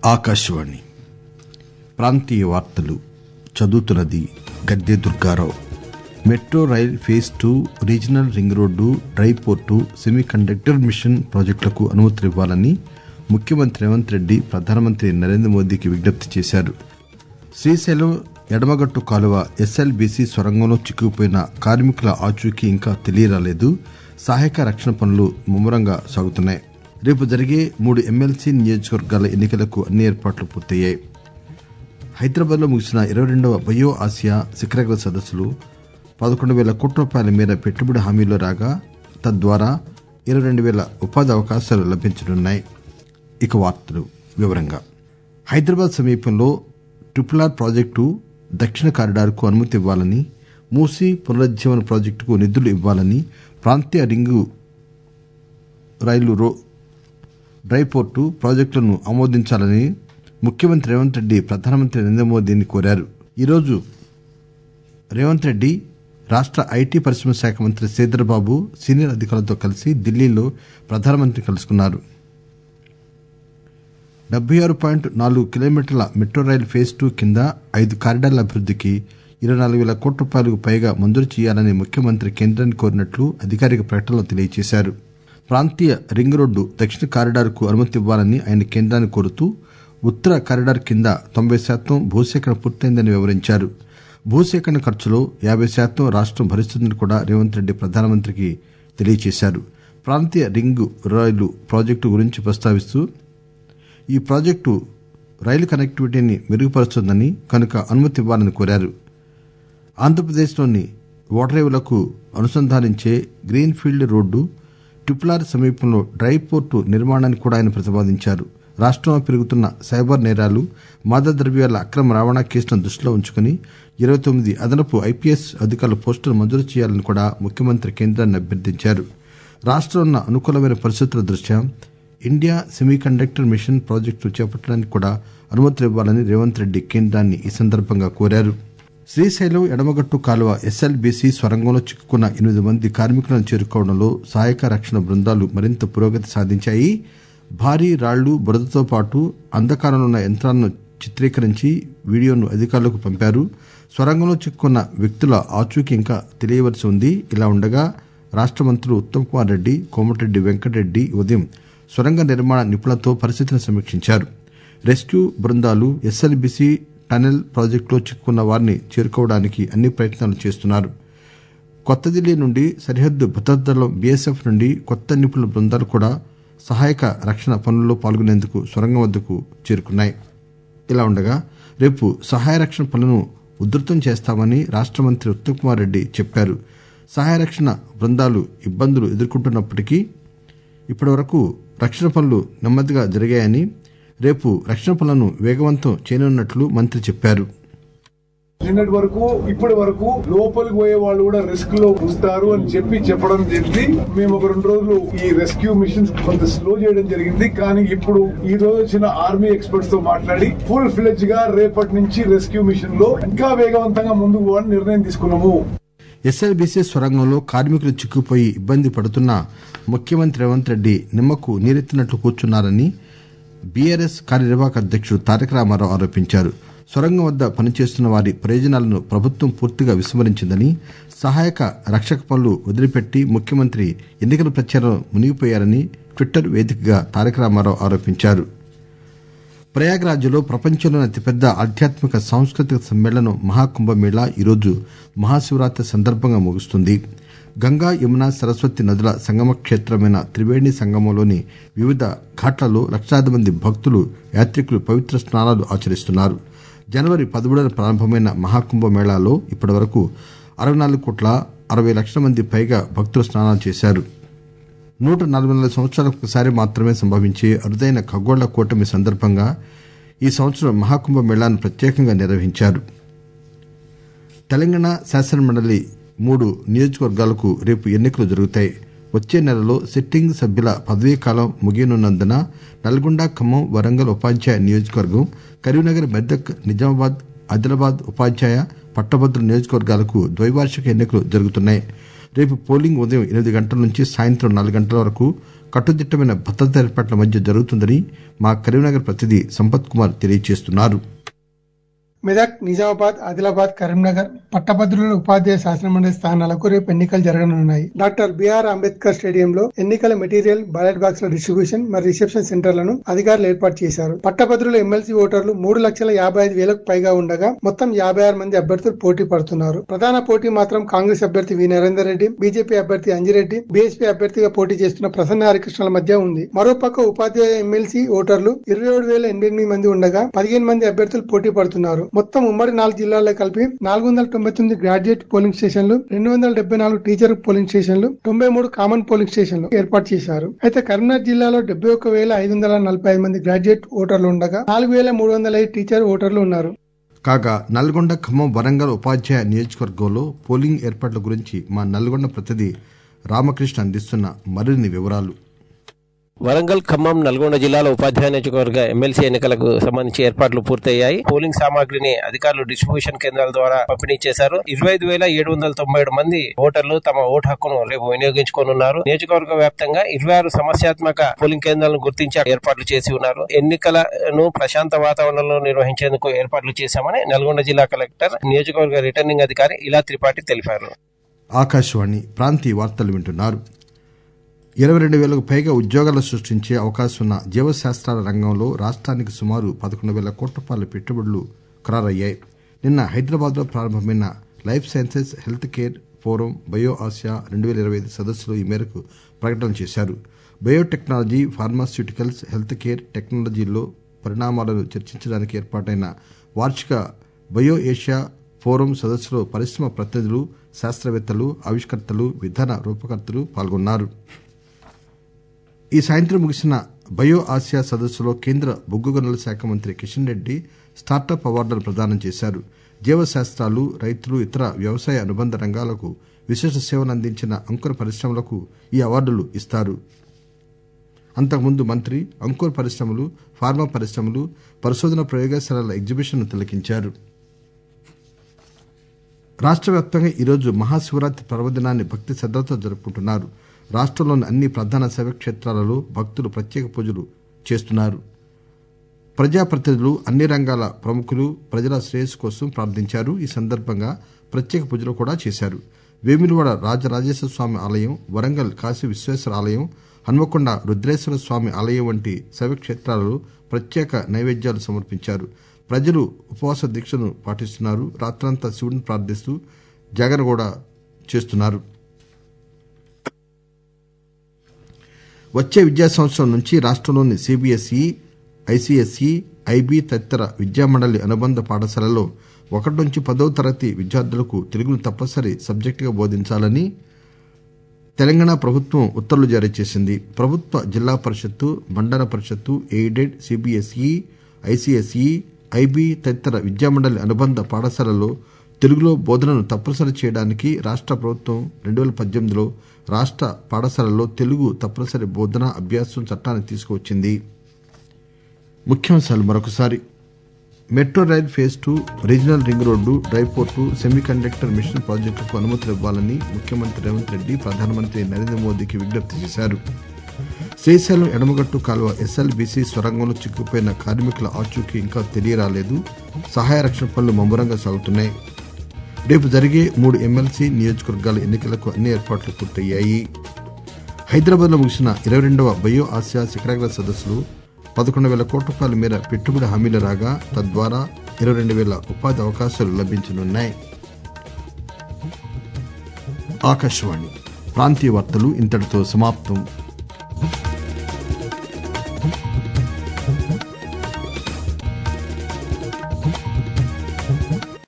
ఆకాశవాణి ప్రాంతీయ వార్తలు చదువుతున్నది Gadde Durgarao metro rail phase two regional ring road dry port semiconductor mission ప్రాజెక్టులకు అనుమతులివ్వాలని ముఖ్యమంత్రి రేవంత్ రెడ్డి ప్రధానమంత్రి నరేంద్ర మోదీకి విజ్ఞప్తి చేశారు శ్రీశైలం ఎడమగట్టు కాలువ ఎస్ఎల్బీసీ సొరంగంలో చిక్కుకుపోయిన కార్మికుల ఆచూకీ ఇంకా తెలియరాలేదు సహాయక రక్షణ పనులు ముమ్మరంగా సాగుతున్నాయి రేపు జరిగే మూడు ఎమ్మెల్సీ నియోజకవర్గాల ఎన్నికలకు అన్ని ఏర్పాట్లు పూర్తయ్యాయి హైదరాబాద్ లో ముగిసిన ఇరవై రెండవ బయో ఆసియా శిఖరాగ్ర సదస్సులో పదకొండు వేల కోట్ల రూపాయల మేర పెట్టుబడి హామీలో రాగా తద్వారా ఇరవై రెండు వేల ఉపాధి అవకాశాలు లభించనున్నాయి ఇక వార్తలు వివరంగా హైదరాబాద్ సమీపంలో ట్రిపుల్ ఆర్ ప్రాజెక్టు దక్షిణ కారిడార్కు అనుమతి ఇవ్వాలని మూసీ పునరుజ్జీవన ప్రాజెక్టుకు నిధులు ఇవ్వాలని ప్రాంతీయ రింగు రైలు రో డ్రై పోర్టు ప్రాజెక్టులను ఆమోదించాలని ముఖ్యమంత్రి రేవంత్ రెడ్డి ప్రధానమంత్రి నరేంద్ర మోదీని కోరారు ఈరోజు రేవంత్ రెడ్డి రాష్ట ఐటీ పరిశ్రమల శాఖ మంత్రి శ్రీధర్ బాబు సీనియర్ అధికారులతో కలిసి ఢిల్లీలో ప్రధానమంత్రిని కలుసుకున్నారు డెబ్బై ఆరు పాయింట్ నాలుగు కిలోమీటర్ల మెట్రో రైలు ఫేజ్ టూ కింద ఐదు కారిడార్ల అభివృద్దికి ఇరవై నాలుగు వేల కోట్ల రూపాయలకు పైగా మంజూరు చేయాలని ముఖ్యమంత్రి కేంద్రాన్ని కోరినట్లు అధికారిక ప్రకటనలో తెలియజేశారు ప్రాంతీయ రింగ్ రోడ్డు దక్షిణ కారిడార్కు అనుమతి ఇవ్వాలని ఆయన కేంద్రాన్ని కోరుతూ ఉత్తర కారిడార్ కింద తొంభై శాతం భూసేకరణ పూర్తయిందని వివరించారు భూసేకరణ ఖర్చులో యాబై శాతం రాష్టం భరిస్తుందని కూడా రేవంత్ రెడ్డి ప్రధానమంత్రికి తెలియజేశారు ప్రాంతీయ రింగ్ రైలు ప్రాజెక్టు గురించి ప్రస్తావిస్తూ ఈ ప్రాజెక్టు రైలు కనెక్టివిటీని మెరుగుపరుస్తుందని కనుక అనుమతి ఇవ్వాలని కోరారు ఆంధ్రప్రదేశ్లోని ఓడరేవులకు అనుసంధానించే గ్రీన్ ఫీల్డ్ రోడ్డు ట్రిపులార్ సమీపంలో డ్రై పోర్టు నిర్మాణాన్ని కూడా ఆయన ప్రతిపాదించారు రాష్టంలో పెరుగుతున్న సైబర్ నేరాలు మాదక ద్రవ్యాల అక్రమ రవాణా కేసులను దృష్టిలో ఉంచుకుని ఇరవై తొమ్మిది అదనపు ఐపీఎస్ అధికారుల పోస్టులు మంజూరు చేయాలని కూడా ముఖ్యమంత్రి కేంద్రాన్ని అభ్యర్థించారు రాష్టంలో ఉన్న అనుకూలమైన పరిస్థితుల దృష్ట్యా India semiconductor mission project చేపట్టడానికి కూడా అనుమతులు ఇవ్వాలని రేవంత్ రెడ్డి కేంద్రాన్ని ఈ సందర్భంగా కోరారు శ్రీశైలం ఎడమగట్టు కాలువ ఎస్ఎల్బీసీ స్వరంగంలో చిక్కుకున్న ఎనిమిది మంది కార్మికులను చేరుకోవడంలో సహాయక రక్షణ బృందాలు మరింత పురోగతి సాధించాయి భారీ రాళ్లు బురదతో పాటు అంధకారంలో ఉన్న యంత్రాలను చిత్రీకరించి వీడియోను అధికారులకు పంపారు స్వరంగంలో చిక్కుకున్న వ్యక్తుల ఆచూకీ ఇంకా తెలియవలసి ఉంది ఇలా ఉండగా రాష్ట మంత్రులు ఉత్తమ్ కుమార్ రెడ్డి కోమటిరెడ్డి వెంకటరెడ్డి ఉదయం సొరంగ నిర్మాణ నిపుణులతో పరిస్థితిని సమీక్షించారు రెస్క్యూ బృందాలు ఎస్ఎల్బీసీ టనెల్ ప్రాజెక్టులో చిక్కుకున్న వారిని చేరుకోవడానికి అన్ని ప్రయత్నాలు చేస్తున్నారు కొత్త ఢిల్లీ నుండి సరిహద్దు భద్రతా దళం బీఎస్ఎఫ్ నుండి కొత్త నిపుణుల బృందాలు కూడా సహాయక రక్షణ పనుల్లో పాల్గొనేందుకు సొరంగం వద్దకు చేరుకున్నాయి ఇలా ఉండగా రేపు సహాయ రక్షణ పనులను ఉధృతం చేస్తామని రాష్ట మంత్రి ఉత్తమ్ కుమార్ రెడ్డి చెప్పారు సహాయ రక్షణ బృందాలు ఇబ్బందులు ఎదుర్కొంటున్నప్పటికీ ఇప్పటివరకు రక్షణ పనులు నెమ్మదిగా జరిగాయని రేపు రక్షణ పనులను వేగవంతం చేయనున్నట్లు మంత్రి చెప్పారు నిన్నటి వరకు ఇప్పటి వరకు లోపలికి పోయే వాళ్ళు కూడా రిస్క్ లో ఉంచుతారు అని చెప్పి చెప్పడం జరిగింది మేము ఒక రెండు రోజులు ఈ రెస్క్యూ మిషన్స్ కొంత స్లో చేయడం జరిగింది కానీ ఇప్పుడు ఈ రోజు వచ్చిన ఆర్మీ ఎక్స్పర్ట్స్ తో మాట్లాడి ఫుల్ ఫ్లెజ్ గా రేపటి నుంచి రెస్క్యూ మిషన్ లో ఇంకా వేగవంతంగా ముందుకు పోవాలని నిర్ణయం తీసుకున్నాము ఎస్ఎల్బీసీ సొరంగంలో కార్మికులు చిక్కుపోయి ఇబ్బంది పడుతున్న ముఖ్యమంత్రి రేవంత్ రెడ్డి నిమ్మకు నీరెత్తినట్లు కూర్చున్నారని బీఆర్ఎస్ కార్యనిర్వాహక అధ్యక్షుడు తారక రామారావు ఆరోపించారు సొరంగం వద్ద పనిచేస్తున్న వారి ప్రయోజనాలను ప్రభుత్వం పూర్తిగా విస్మరించిందని సహాయక రక్షక పనులు వదిలిపెట్టి ముఖ్యమంత్రి ఎన్నికల ప్రచారంలో మునిగిపోయారని ట్విట్టర్ వేదికగా తారక రామారావు ఆరోపించారు ప్రయాగ్రాజ్లో ప్రపంచంలోని అతిపెద్ద ఆధ్యాత్మిక సాంస్కృతిక సమ్మేళనం మహాకుంభమేళా ఈరోజు మహాశివరాత్రి సందర్భంగా ముగుస్తుంది గంగా యమున సరస్వతి నదుల సంగమ క్షేత్రమైన త్రివేణి సంగమంలోని వివిధ ఘాట్లలో లక్షలాది మంది భక్తులు యాత్రికులు పవిత్ర స్నానాలు ఆచరిస్తున్నారు జనవరి పదమూడున ప్రారంభమైన మహాకుంభ మేళాలో ఇప్పటి వరకు అరవై నాలుగు కోట్ల అరవై లక్షల మంది పైగా భక్తులు స్నానాలు చేశారు నూట నలభై నాలుగు సంవత్సరాలకు ఒకసారి మాత్రమే సంభవించే అరుదైన ఖగోళ కూటమి సందర్భంగా ఈ సంవత్సరం మహాకుంభ మేళాను ప్రత్యేకంగా నిర్వహించారు తెలంగాణ శాసనమండలి మూడు నియోజకవర్గాలకు రేపు ఎన్నికలు జరుగుతాయి వచ్చే నెలలో సిట్టింగ్ సభ్యుల పదవీకాలం ముగియనున్నందున నల్గొండ ఖమ్మం వరంగల్ ఉపాధ్యాయ నియోజకవర్గం కరీంనగర్ మెదక్ నిజామాబాద్ ఆదిలాబాద్ ఉపాధ్యాయ పట్టభద్రుల నియోజకవర్గాలకు ద్వైవార్షిక ఎన్నికలు జరుగుతున్నాయి రేపు పోలింగ్ ఉదయం ఎనిమిది గంటల నుంచి సాయంత్రం నాలుగు గంటల వరకు కట్టుదిట్టమైన భద్రతా ఏర్పాట్ల మధ్య జరుగుతుందని మా కరీంనగర్ ప్రతినిధి సంపత్ కుమార్ తెలియజేస్తున్నారు మెదక్ నిజామాబాద్ ఆదిలాబాద్ కరీంనగర్ పట్టభద్రుల ఉపాధ్యాయ శాసనమండలి స్థానాలకు రేపు ఎన్నికలు జరగనున్నాయి డాక్టర్ బిఆర్ అంబేద్కర్ స్టేడియంలో ఎన్నికల మెటీరియల్ బ్యాలెట్ బాక్స్ ల డిస్ట్రిబ్యూషన్ మరియు రిసెప్షన్ సెంటర్లను అధికారులు ఏర్పాటు చేశారు పట్టభద్రుల ఎమ్మెల్సీ ఓటర్లు మూడు లక్షల యాభై ఐదు వేలకు పైగా ఉండగా మొత్తం యాభై ఆరు మంది అభ్యర్థులు పోటీ పడుతున్నారు ప్రధాన పోటీ మాత్రం కాంగ్రెస్ అభ్యర్థి వి నరేందర్ రెడ్డి బీజేపీ అభ్యర్థి అంజిరెడ్డి బీఎస్పీ అభ్యర్థిగా పోటీ చేస్తున్న ప్రసన్న హరికృష్ణల మధ్య ఉంది మరోపక్క ఉపాధ్యాయ ఎమ్మెల్సీ ఓటర్లు ఇరవై ఏడు వేల ఎనిమిది మంది ఉండగా పదిహేను మంది అభ్యర్థులు పోటీ పడుతున్నారు మొత్తం ఉమ్మడి నాలుగు జిల్లాల్లో కలిపి నాలుగు వందల తొంభై తొమ్మిది గ్రాడ్యుయేట్ పోలింగ్ స్టేషన్లు రెండు వందల డెబ్బై నాలుగు టీచర్ పోలింగ్ స్టేషన్లు తొంభై మూడు కామన్ పోలింగ్ స్టేషన్లు ఏర్పాటు చేశారు అయితే కరీంనగర్ జిల్లాలో డెబ్బై ఒక్క వేల ఐదు వందల నలభై ఐదు మంది గ్రాడ్యుయేట్ ఓటర్లు ఉండగా నాలుగు వేల మూడు వందల ఐదు టీచర్ ఓటర్లు ఉన్నారు కాగా నల్గొండ ఖమ్మం వరంగల్ ఉపాధ్యాయ నియోజకవర్గంలో పోలింగ్ ఏర్పాట్ల గురించి మా నల్గొండ ప్రతినిధి రామకృష్ణ అందిస్తున్న మరిన్ని వివరాలు వరంగల్ ఖమ్మం నల్గొండ జిల్లాల ఉపాధ్యాయ నియోజకవర్గ ఎమ్మెల్సీ ఎన్నికలకు సంబంధించి ఏర్పాట్లు పూర్తయ్యాయి పోలింగ్ సామాగ్రిని అధికారులు డిస్ట్రిబ్యూషన్ కేంద్రాల ద్వారా పంపిణీ చేశారు ఇరవై ఐదు వేల ఏడు వందల తొంభై ఏడు మంది ఓటర్లు తమ ఓటు హక్కును రేపు వినియోగించుకోనున్నారు నియోజకవర్గ వ్యాప్తంగా ఇరవై ఆరు సమస్యాత్మక పోలింగ్ కేంద్రాలను గుర్తించి ఏర్పాట్లు చేసి ఉన్నారు ఎన్నికలను ప్రశాంత వాతావరణంలో నిర్వహించేందుకు ఏర్పాట్లు చేశామని నల్గొండ జిల్లా కలెక్టర్ నియోజకవర్గ రిటర్నింగ్ అధికారి ఇలా త్రిపాఠి తెలిపారు ఆకాశవాణి ప్రాంతీయ వార్తలు వింటున్నారు ఇరవై రెండు వేలకు పైగా ఉద్యోగాలు సృష్టించే అవకాశం ఉన్న జీవశాస్త్రాల రంగంలో రాష్ట్రానికి సుమారు పదకొండు వేల కోట్ల రూపాయల పెట్టుబడులు ఖరారయ్యాయి నిన్న హైదరాబాద్ లో ప్రారంభమైన life sciences health care forum bio Asia రెండు వేల ఇరవై ఐదు సదస్సులో ఈ మేరకు ప్రకటన చేశారు బయోటెక్నాలజీ ఫార్మాస్యూటికల్స్ హెల్త్ కేర్ టెక్నాలజీల్లో పరిణామాలను చర్చించడానికి ఏర్పాటైన వార్షిక బయో ఏషియా ఫోరం సదస్సులో పరిశ్రమ ప్రతినిధులు శాస్త్రవేత్తలు ఆవిష్కర్తలు విధాన రూపకర్తలు పాల్గొన్నారు ఈ సాయంత్రం ముగిసిన బయో ఆసియా సదస్సులో కేంద్ర బొగ్గు గనుల శాఖ మంత్రి కిషన్ రెడ్డి స్టార్టప్ అవార్డులు ప్రదానం చేశారు జీవశాస్త్రాలు రైతులు ఇతర వ్యవసాయ అనుబంధ రంగాలకు విశిష్ట సేవలు అందించిన అంకుర పరిశ్రమలకు ఈ అవార్డులు ఇస్తారు అంతకుముందు మంత్రి అంకుర పరిశ్రమలు ఫార్మా పరిశ్రమలు పరిశోధన ప్రయోగశాలల ఎగ్జిబిషన్ను తిలకించారు రాష్ట్ర వ్యాప్తంగా ఈరోజు మహాశివరాత్రి పర్వదినాన్ని భక్తి శ్రద్దలతో జరుపుకుంటున్నారు రాష్ట్రంలోని అన్ని ప్రధాన శైవక్షేత్రాలలో భక్తులు ప్రత్యేక పూజలు చేస్తున్నారు ప్రజాప్రతినిధులు అన్ని రంగాల ప్రముఖులు ప్రజల శ్రేయస్సు కోసం ప్రార్థించారు ఈ సందర్భంగా ప్రత్యేక పూజలు కూడా చేశారు వేములవాడ రాజరాజేశ్వర స్వామి ఆలయం వరంగల్ కాశీ విశ్వేశ్వర ఆలయం హన్మకొండ రుద్రేశ్వర స్వామి ఆలయం వంటి శైవక్షేత్రాలలో ప్రత్యేక నైవేద్యాలు సమర్పించారు ప్రజలు ఉపవాస దీక్షను పాటిస్తున్నారు రాత్రంతా శివుడిని ప్రార్థిస్తూ జాగరణ కూడా చేస్తున్నారు వచ్చే విద్యా సంవత్సరం నుంచి రాష్ట్రంలోని సిబిఎస్ఈ ఐసీఎస్ఈ ఐబీ తదితర విద్యామండలి అనుబంధ పాఠశాలల్లో ఒకటి నుంచి పదవ తరగతి విద్యార్థులకు తెలుగును తప్పనిసరి సబ్జెక్టుగా బోధించాలని తెలంగాణ ప్రభుత్వం ఉత్తర్వులు జారీ చేసింది ప్రభుత్వ జిల్లా పరిషత్తు మండల పరిషత్తు ఎయిడెడ్ సిబిఎస్ఈ ఐసీఎస్ఈ ఐబీ తదితర విద్యామండలి అనుబంధ పాఠశాలల్లో తెలుగులో బోధనను తప్పనిసరి చేయడానికి రాష్ట ప్రభుత్వం రెండు వేల పద్దెనిమిదిలో రాష్ట పాఠశాలల్లో తెలుగు తప్పనిసరి బోధన అభ్యాసం చట్టాన్ని తీసుకువచ్చింది ముఖ్యాంశాలు మరొకసారి metro rail phase two regional ring road dry port semiconductor mission ప్రాజెక్టుకు అనుమతులు ఇవ్వాలని ముఖ్యమంత్రి రేవంత్ రెడ్డి ప్రధానమంత్రి నరేంద్ర మోదీకి విజ్ఞప్తి చేశారు శ్రీశైలం ఎడమగట్టు కాలువ ఎస్ఎల్బీసీ సొరంగంలో చిక్కుపోయిన కార్మికుల ఆచూకీ ఇంకా తెలియరాలేదు సహాయ రక్షణ పనులు ముమ్మరంగా సాగుతున్నాయి రేపు జరిగే మూడు ఎమ్మెల్సీ నియోజకవర్గాల ఎన్నికలకు అన్ని ఏర్పాట్లు పూర్తయ్యాయి హైదరాబాద్ లో ముగిసిన ఇరవై రెండవ బయో ఆసియా శిఖరాగ్ర సదస్సులో పదకొండు వేల కోట్ల రూపాయల మేర పెట్టుబడి హామీలు రాగా తద్వారా ఇరవై రెండు వేల ఉపాధి అవకాశాలు లభించనున్నాయి ఆకాశవాణి ప్రాంతీయ వార్తలు ఇంతటితో సమాప్తం